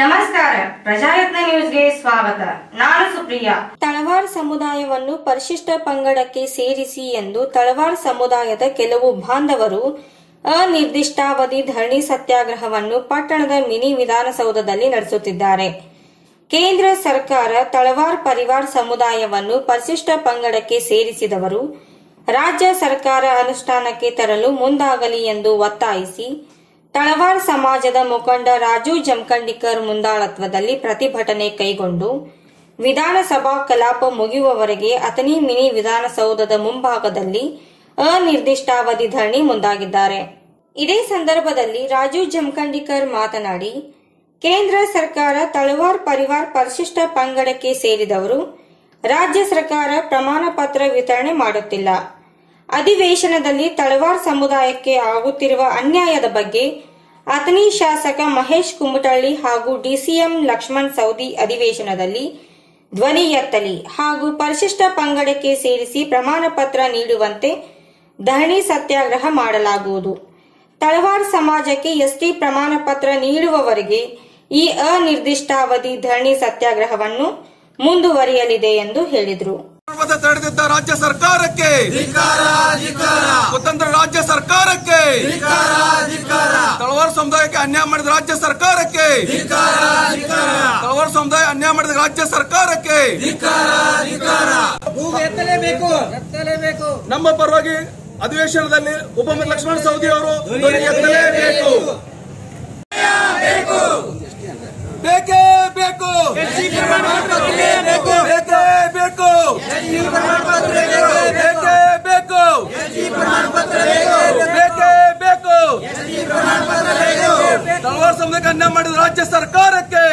ನಮಸ್ಕಾರ ಪ್ರಜಾಯತ್ನ ನ್ಯೂಸ್ಗೆ ಸ್ವಾಗತ ನಾನು ಸುಪ್ರಿಯಾ ತಳವಾರ್ ಸಮುದಾಯವನ್ನು ಪರಿಶಿಷ್ಟ ಪಂಗಡಕ್ಕೆ ಸೇರಿಸಿ ಎಂದು ತಳವಾರ್ ಸಮುದಾಯದ ಕೆಲವು ಬಾಂಧವರು ಅನಿರ್ದಿಷ್ಟಾವಧಿ ಧರಣಿ ಸತ್ಯಾಗ್ರಹವನ್ನು ಪಟ್ಟಣದ ಮಿನಿ ವಿಧಾನಸೌಧದಲ್ಲಿ ನಡೆಸುತ್ತಿದ್ದಾರೆ ಕೇಂದ್ರ ಸರ್ಕಾರ ತಳವಾರ್ ಪರಿವಾರ್ ಸಮುದಾಯವನ್ನು ಪರಿಶಿಷ್ಟ ಪಂಗಡಕ್ಕೆ ಸೇರಿಸಿದವರು ರಾಜ್ಯ ಸರ್ಕಾರ ಅನುಷ್ಠಾನಕ್ಕೆ ತರಲು ಮುಂದಾಗಲಿ ಎಂದು ಒತ್ತಾಯಿಸಿ ತಳವಾರ್ ಸಮಾಜದ ಮುಖಂಡ ರಾಜು ಜಮಖಂಡಿಕರ್ ಮುಂದಾಳತ್ವದಲ್ಲಿ ಪ್ರತಿಭಟನೆ ಕೈಗೊಂಡು ವಿಧಾನಸಭಾ ಕಲಾಪ ಮುಗಿಯುವವರೆಗೆ ಅತನಿ ಮಿನಿ ವಿಧಾನಸೌಧದ ಮುಂಭಾಗದಲ್ಲಿ ಅನಿರ್ದಿಷ್ಟಾವಧಿ ಧರಣಿ ಮುಂದಾಗಿದ್ದಾರೆ ಇದೇ ಸಂದರ್ಭದಲ್ಲಿ ರಾಜು ಜಮಖಂಡಿಕರ್ ಮಾತನಾಡಿ ಕೇಂದ್ರ ಸರ್ಕಾರ ತಳವಾರ್ ಪರಿವಾರ್ ಪರಿಶಿಷ್ಟ ಪಂಗಡಕ್ಕೆ ಸೇರಿದವರು ರಾಜ್ಯ ಸರ್ಕಾರ ಪ್ರಮಾಣ ಪತ್ರ ವಿತರಣೆ ಮಾಡುತ್ತಿಲ್ಲ ಅಧಿವೇಶನದಲ್ಲಿ ತಳವಾರ್ ಸಮುದಾಯಕ್ಕೆ ಆಗುತ್ತಿರುವ ಅನ್ಯಾಯದ ಬಗ್ಗೆ ಅತನಿ ಶಾಸಕ ಮಹೇಶ್ ಕುಮಟಳ್ಳಿ ಹಾಗೂ ಡಿಸಿಎಂ ಲಕ್ಷ್ಮಣ್ ಸೌದಿ ಅಧಿವೇಶನದಲ್ಲಿ ಧ್ವನಿ ಎತ್ತಲಿ ಹಾಗೂ ಪರಿಶಿಷ್ಟ ಪಂಗಡಕ್ಕೆ ಸೇರಿಸಿ ಪ್ರಮಾಣ ಪತ್ರ ನೀಡುವಂತೆ ಧರಣಿ ಸತ್ಯಾಗ್ರಹ ಮಾಡಲಾಗುವುದು ತಳವಾರ್ ಸಮಾಜಕ್ಕೆ ಎಸ್ಟಿ ಪ್ರಮಾಣ ಪತ್ರ ನೀಡುವವರೆಗೆ ಈ ಅನಿರ್ದಿಷ್ಟಾವಧಿ ಧರಣಿ ಸತ್ಯಾಗ್ರಹವನ್ನು ಮುಂದುವರಿಯಲಿದೆ ಎಂದು ಹೇಳಿದರು ಪದ ತಡೆದಿದ್ದ ರಾಜ್ಯ ಸರ್ಕಾರಕ್ಕೆ ಸ್ವತಂತ್ರ ರಾಜ್ಯ ಸರ್ಕಾರಕ್ಕೆ ತಳವಾರ ಸಮುದಾಯಕ್ಕೆ ಅನ್ಯಾಯ ಮಾಡಿದ ರಾಜ್ಯ ಸರ್ಕಾರಕ್ಕೆ ತಳವಾರ ಸಮುದಾಯ ಅನ್ಯಾಯ ಮಾಡಿದ ರಾಜ್ಯ ಸರ್ಕಾರಕ್ಕೆ ಭೂಮಿ ಎತ್ತಲೇಬೇಕು ಎತ್ತಲೇಬೇಕು ನಮ್ಮ ಪರವಾಗಿ ಅಧಿವೇಶನದಲ್ಲಿ ಉಪಮುಖ್ಯ ಲಕ್ಷ್ಮಣ ಸವದಿ ಅವರು ಧ್ವನಿ ಎತ್ತಲೇಬೇಕು ಬೇಕೇ ಬೇಕು ಬೇಕೇ ಬೇಕು ಬೇಕೇ ಬೇಕು ಬೇಕೇ ಬೇಕು ತಳವಾರ ಸಮುದಾಯಕ್ಕೆ ಅನ್ಯಾಯ ಮಾಡಿದ ರಾಜ್ಯ ಸರ್ಕಾರಕ್ಕೆ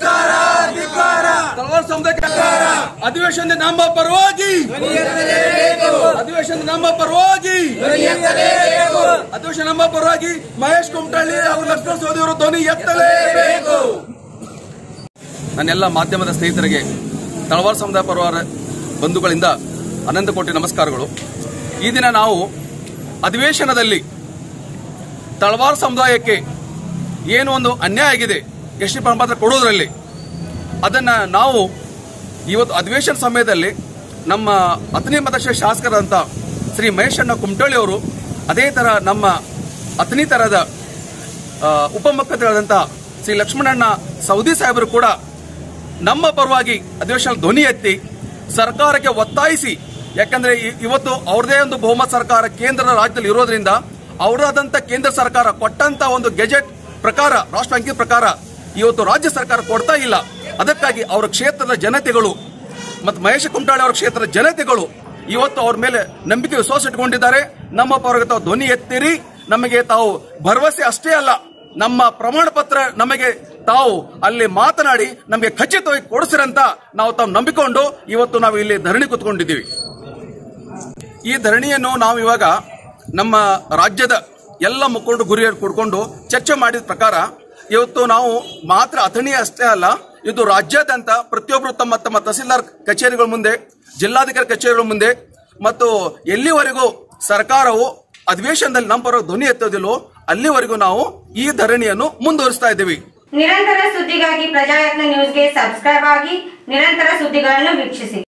ತಳವಾರ ಸಮುದಾಯಕ್ಕೆ ಅಧಿವೇಶನ ನಮ್ಮ ಪರವಾಗಿ ಅಧಿವೇಶನ ನಮ್ಮ ಪರವಾಗಿ ಅಧಿವೇಶನ ನಮ್ಮ ಪರವಾಗಿ ಮಹೇಶ್ ಕುಮಟಳ್ಳಿ ಹಾಗೂ ಲಕ್ಷ್ಮಣ ಸೋದಿ ಅವರು ಧ್ವನಿ ಎತ್ತಲೇಬೇಕು ನನ್ನೆಲ್ಲ ಮಾಧ್ಯಮದ ಸ್ನೇಹಿತರಿಗೆ ತಳವಾರ ಸಮುದಾಯ ಪರವಾರ ಬಂಧುಗಳಿಂದ ಅನಂತ ಕೋಟಿ ನಮಸ್ಕಾರಗಳು ಈ ದಿನ ನಾವು ಅಧಿವೇಶನದಲ್ಲಿ ತಳವಾರ ಸಮುದಾಯಕ್ಕೆ ಏನು ಒಂದು ಅನ್ಯಾಯ ಆಗಿದೆ ಎಷ್ಟು ಪ್ರಮಾಣ ಕೊಡೋದ್ರಲ್ಲಿ ಅದನ್ನ ನಾವು ಇವತ್ತು ಅಧಿವೇಶನ ಸಮಯದಲ್ಲಿ ನಮ್ಮ ಅತನಿ ಮತಕ್ಷ ಶಾಸಕರಾದಂಥ ಶ್ರೀ ಮಹೇಶಣ್ಣ ಕುಮಟಳ್ಳಿ ಅವರು ಅದೇ ತರ ನಮ್ಮ ಅತನಿ ತರದ ಆ, ಉಪಮುಖ್ಯಮಂತ್ರಿಗಳಾದಂಥ ಶ್ರೀ ಲಕ್ಷ್ಮಣಣ್ಣ ಸೌದಿ ಸಾಹೇಬರು ಕೂಡ ನಮ್ಮ ಪರವಾಗಿ ಅಧಿವೇಶನ ಧ್ವನಿ ಎತ್ತಿ ಸರ್ಕಾರಕ್ಕೆ ಒತ್ತಾಯಿಸಿ ಯಾಕಂದ್ರೆ ಇ- ಇವತ್ತು ಅವ್ರದೇ ಒಂದು ಬಹುಮತ ಸರ್ಕಾರ ಕೇಂದ್ರದ ರಾಜ್ಯದಲ್ಲಿ ಇರೋದ್ರಿಂದ ಅವರಾದಂತ ಕೇಂದ್ರ ಸರ್ಕಾರ ಕೊಟ್ಟಂತ ಒಂದು ಗೆಜೆಟ್ ಪ್ರಕಾರ ರಾಷ್ಟ್ರ ಅಂಕಿತ ಪ್ರಕಾರ ಇವತ್ತು ರಾಜ್ಯ ಸರ್ಕಾರ ಕೊಡ್ತಾ ಇಲ್ಲ ಅದಕ್ಕಾಗಿ ಅವರ ಕ್ಷೇತ್ರದ ಜನತೆಗಳು ಮತ್ತು ಮಹೇಶ ಕುಮಟಾಳಿ ಅವರ ಕ್ಷೇತ್ರದ ಜನತೆಗಳು ಇವತ್ತು ಅವ್ರ ಮೇಲೆ ನಂಬಿಕೆ ವಿಶ್ವಾಸ ಇಟ್ಕೊಂಡಿದ್ದಾರೆ ನಮ್ಮ ಪರವಾಗಿ ತಾವು ಧ್ವನಿ ಎತ್ತಿರಿ ನಮಗೆ ತಾವು ಭರವಸೆ ಅಷ್ಟೇ ಅಲ್ಲ ನಮ್ಮ ಪ್ರಮಾಣ ಪತ್ರ ನಮಗೆ ತಾವು ಅಲ್ಲಿ ಮಾತನಾಡಿ ನಮಗೆ ಖಚಿತವಾಗಿ ಕೊಡಿಸಿರಂತ ನಾವು ತಾವು ನಂಬಿಕೊಂಡು ಇವತ್ತು ನಾವು ಇಲ್ಲಿ ಧರಣಿ ಕೂತ್ಕೊಂಡಿದ್ದೀವಿ ಈ ಧರಣಿಯನ್ನು ನಾವು ಇವಾಗ ನಮ್ಮ ರಾಜ್ಯದ ಎಲ್ಲ ಮುಖಂಡರು ಗುರಿ ಕೊಡ್ಕೊಂಡು ಚರ್ಚೆ ಮಾಡಿದ ಪ್ರಕಾರ ಇವತ್ತು ನಾವು ಮಾತ್ರ ಅಥಣಿ ಅಷ್ಟೇ ಅಲ್ಲ ಇದು ರಾಜ್ಯಾದ್ಯಂತ ಪ್ರತಿಯೊಬ್ಬರು ತಮ್ಮ ತಮ್ಮ ತಹಸೀಲ್ದಾರ್ ಕಚೇರಿಗಳ ಮುಂದೆ ಜಿಲ್ಲಾಧಿಕಾರಿ ಕಚೇರಿಗಳ ಮುಂದೆ ಮತ್ತು ಎಲ್ಲಿವರೆಗೂ ಸರ್ಕಾರವು ಅಧಿವೇಶನದಲ್ಲಿ ನಮ್ಮ ಪರ ಧ್ವನಿ ಎತ್ತೋದಿಲ್ಲೋ ಅಲ್ಲಿವರೆಗೂ ನಾವು ಈ ಧರಣಿಯನ್ನು ಮುಂದುವರಿಸ್ತಾ ಇದ್ದೀವಿ ನಿರಂತರ ಸುದ್ದಿಗಾಗಿ ಪ್ರಜಾಯತ್ನ ನ್ಯೂಸ್ಗೆ ಸಬ್ಸ್ಕ್ರೈಬ್ ಆಗಿ ನಿರಂತರ ಸುದ್ದಿಗಳನ್ನು ವೀಕ್ಷಿಸಿ